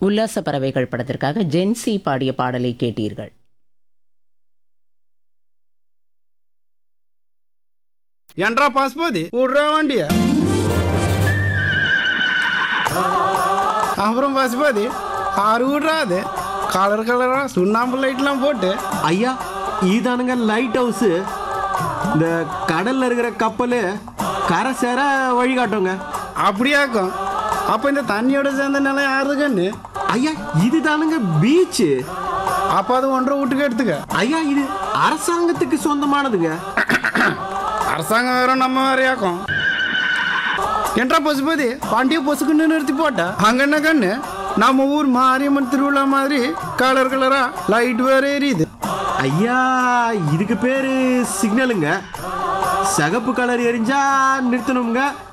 உல்லாச பறவைகள் படத்திற்காக ஜென்சி பாடிய பாடலை கேட்டீர்கள் என்றா பாஸ்போதி விட்றா வண்டிய அப்புறம் பாஸ்போதி ஆறு விட்றா அது கலர் கலரா சுண்ணாம்பு லைட்லாம் போட்டு ஐயா இதானுங்க லைட் ஹவுஸு இந்த கடல்ல இருக்கிற கப்பல் கரை சேர வழிகாட்டுங்க அப்படியாக்கும் அப்ப இந்த தண்ணியோட சேர்ந்த நிலம் யாருக்குன்னு ஐயா இதுதானுங்க பீச்சு அப்ப அது ஒன்றரை வீட்டுக்கு எடுத்துக்க ஐயா இது அரசாங்கத்துக்கு சொந்தமானதுங்க அரசாங்கம் வேற நம்ம வேறையாக்கும் என்றா பசுபதி பாண்டிய பொசுக்குன்னு நிறுத்தி போட்ட அங்க என்ன கண்ணு நம்ம ஊர் மாரியம்மன் திருவிழா மாதிரி கலர் கலரா லைட் வேற எரியுது ஐயா இதுக்கு பேரு சிக்னலுங்க சிகப்பு கலர் எரிஞ்சா நிறுத்தணுங்க